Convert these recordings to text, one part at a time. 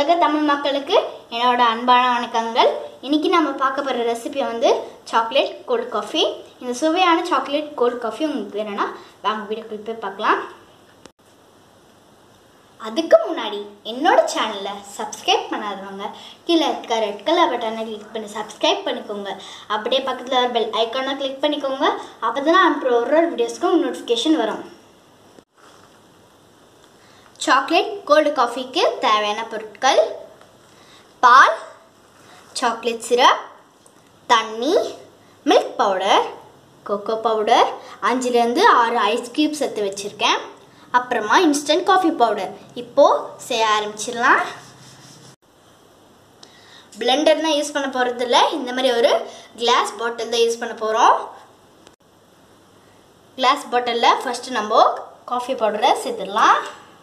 உலக தமிழ் மக்களுக்கு என்னோட அன்பான வணக்கங்கள் இன்னைக்கு நம்ம பார்க்க போகிற ரெசிபி வந்து சாக்லேட் கோல்ட் காஃபி இந்த சுவையான சாக்லேட் கோல்ட் காஃபி உங்களுக்கு வேணும்னா வாங்க வீடியோக்குள்ள போய் பார்க்கலாம் அதுக்கு முன்னாடி என்னோட சேனலை சப்ஸ்கிரைப் பண்ணாதவங்க கீழே இருக்க ரெட் கலர் பட்டனை கிளிக் பண்ணி சப்ஸ்கிரைப் பண்ணிக்கோங்க அப்படியே பக்கத்தில் ஒரு பெல் ஐக்கானை கிளிக் பண்ணிக்கோங்க அப்போ தான் அனுப்புகிற ஒரு ஒரு வீடியோஸ்க்கும் நோட்டிஃபிகேஷன் வரும் சாக்லேட் கோல்டு காஃபிக்கு தேவையான பொருட்கள் பால் சாக்லேட் சிரப் தண்ணி மில்க் பவுடர் கொக்கோ பவுடர் அஞ்சுலேருந்து ஆறு ஐஸ் க்யூப்ஸ் எடுத்து வச்சுருக்கேன் அப்புறமா இன்ஸ்டன்ட் காஃபி பவுடர் இப்போது செய்ய ஆரம்பிச்சிடலாம் பிளெண்டர் தான் யூஸ் பண்ண போகிறது இல்லை இந்த மாதிரி ஒரு கிளாஸ் பாட்டில் தான் யூஸ் பண்ண போகிறோம் கிளாஸ் பாட்டிலில் ஃபஸ்ட்டு நம்ம காஃபி பவுடரை சேர்த்துடலாம்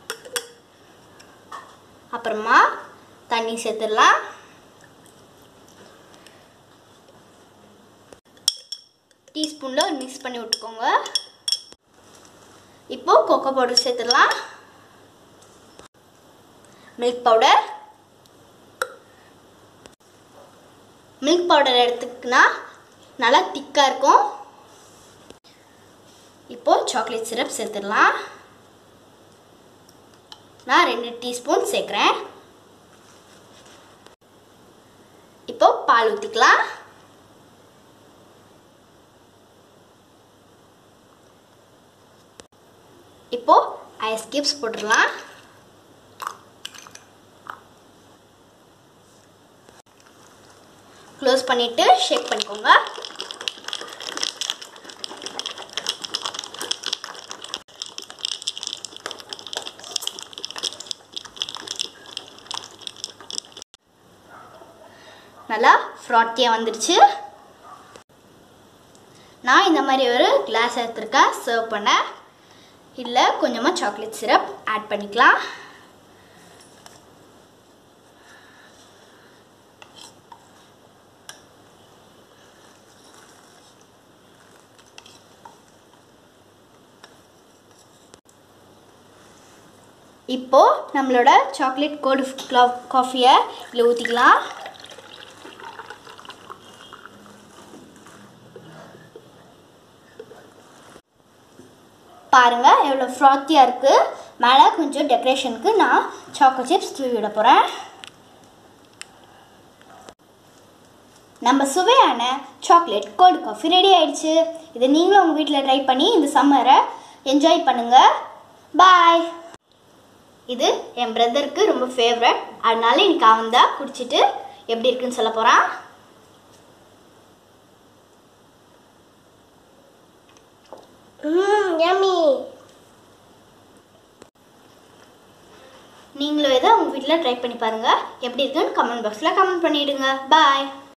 அப்புறமா தண்ணி சேர்த்துடலாம் டீஸ்பூனில் மிக்ஸ் பண்ணி விட்டுக்கோங்க இப்போ கொக்கோ பவுடர் சேர்த்துடலாம் மில்க் பவுடர் மில்க் பவுடர் எடுத்துக்கினா நல்லா திக்காக இருக்கும் இப்போ சாக்லேட் சிரப் சேர்த்துடலாம் நான் ரெண்டு டீஸ்பூன் சேர்க்குறேன் இப்போ பால் ஊற்றிக்கலாம் இப்போ ஐஸ் கியூப்ஸ் போட்டுடலாம் க்ளோஸ் பண்ணிட்டு ஷேக் பண்ணிக்கோங்க நல்லா ஃப்ராட்டியாக வந்துடுச்சு நான் இந்த மாதிரி ஒரு கிளாஸ் எடுத்துருக்கேன் சர்வ் பண்ண இல்லை கொஞ்சமாக சாக்லேட் சிரப் ஆட் பண்ணிக்கலாம் இப்போ நம்மளோட சாக்லேட் கோல்டு காஃபியை இதில் ஊற்றிக்கலாம் பாருங்க எவ்வளோ ஃப்ராத்தியாக இருக்குது மேலே கொஞ்சம் டெக்கரேஷனுக்கு நான் சாக்கோ சிப்ஸ் தூவி விட போகிறேன் நம்ம சுவையான சாக்லேட் கோல்டு காஃபி ரெடி ஆயிடுச்சு இதை நீங்களும் உங்கள் வீட்டில் ட்ரை பண்ணி இந்த சம்மரை என்ஜாய் பண்ணுங்கள் பாய் இது என் பிரதருக்கு ரொம்ப ஃபேவரட் அதனால இன்னைக்கு அவன் தான் குடிச்சிட்டு எப்படி இருக்குன்னு சொல்ல போகிறான் ம் யம்மி நீங்களும் இதை உங்கள் வீட்டில் ட்ரை பண்ணி பாருங்கள் எப்படி இருக்குன்னு கமெண்ட் பாக்ஸில் கமெண்ட் பண்ணிவிடுங்க பாய்